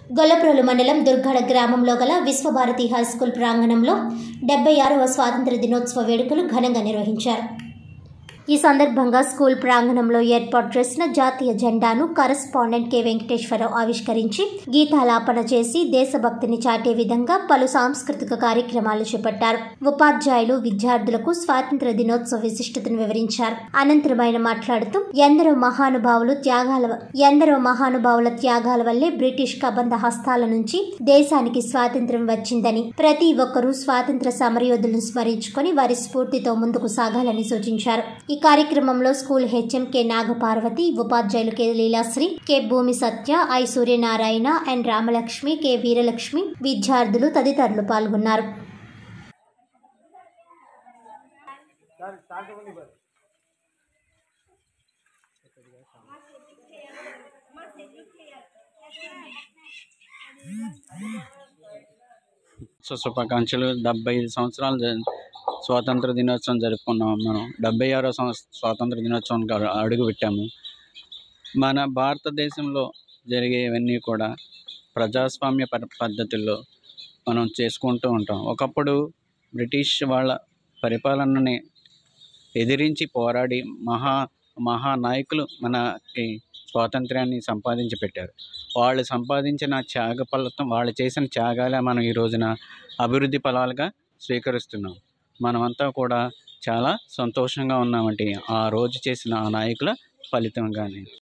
గొల్లప్రోలు మండలం దుర్గడ గ్రామంలో గల విశ్వభారతి హైస్కూల్ ప్రాంగణంలో డెబ్బై ఆరవ స్వాతంత్ర దినోత్సవ వేడుకలు ఘనంగా నిర్వహించారు ఈ సందర్భంగా స్కూల్ ప్రాంగణంలో ఏర్పాటు చేసిన జాతీయ జెండాను కరస్పాండెంట్ కె వెంకటేశ్వరరావు ఆవిష్కరించి గీతాలాపన చేసి దేశభక్తిని చాటే విధంగా పలు సాంస్కృతిక కార్యక్రమాలు చేపట్టారు ఉపాధ్యాయులు విద్యార్థులకు స్వాతంత్ర దినోత్సవ విశిష్టతను వివరించారు అనంతరం ఆయన మాట్లాడుతూ ఎందరో మహానుభావులు త్యాగాల ఎందరో మహానుభావుల త్యాగాల వల్లే బ్రిటిష్ కబంధ హస్తాల నుంచి దేశానికి స్వాతంత్ర్యం వచ్చిందని ప్రతి ఒక్కరూ స్వాతంత్ర సమరయోధులను స్మరించుకొని వారి స్ఫూర్తితో ముందుకు సాగాలని సూచించారు ఈ కార్యక్రమంలో స్కూల్ హెచ్ఎం కె నాగపార్వతి ఉపాధ్యాయులు K Leelasri K Bhumi Satya I Suryanarayana N Ramalakshmi K Veeralakshmi విద్యార్థులు తదితరులు పాల్గొన్నారు సో శుభాకాంక్షలు డెబ్బై ఐదు సంవత్సరాలు జ- స్వాతంత్ర దినోత్సవం జరుపుకున్నాం మనం డెబ్బై ఆరో సంవత్సరం స్వాతంత్ర దినోత్సవం అడుగు పెట్టాము మన భారతదేశంలో జరిగేవన్నీ కూడా ప్రజాస్వామ్య ప పద్ధతుల్లో మనం చేసుకుంటూ ఉంటాం ఒకప్పుడు బ్రిటిష్ వాళ్ళ పరిపాలనని ఎదిరించి పోరాడి మహా మహానాయకులు మనకి స్వాతంత్ర్యాన్ని సంపాదించి పెట్టారు వాళ్ళు సంపాదించిన త్యాగ ఫలితం వాళ్ళు చేసిన త్యాగాలే మనం ఈ రోజున అభివృద్ధి ఫలాలుగా స్వీకరిస్తున్నాం మనమంతా కూడా చాలా సంతోషంగా ఉన్నామంటే ఆ రోజు చేసిన ఆ నాయకుల ఫలితంగానే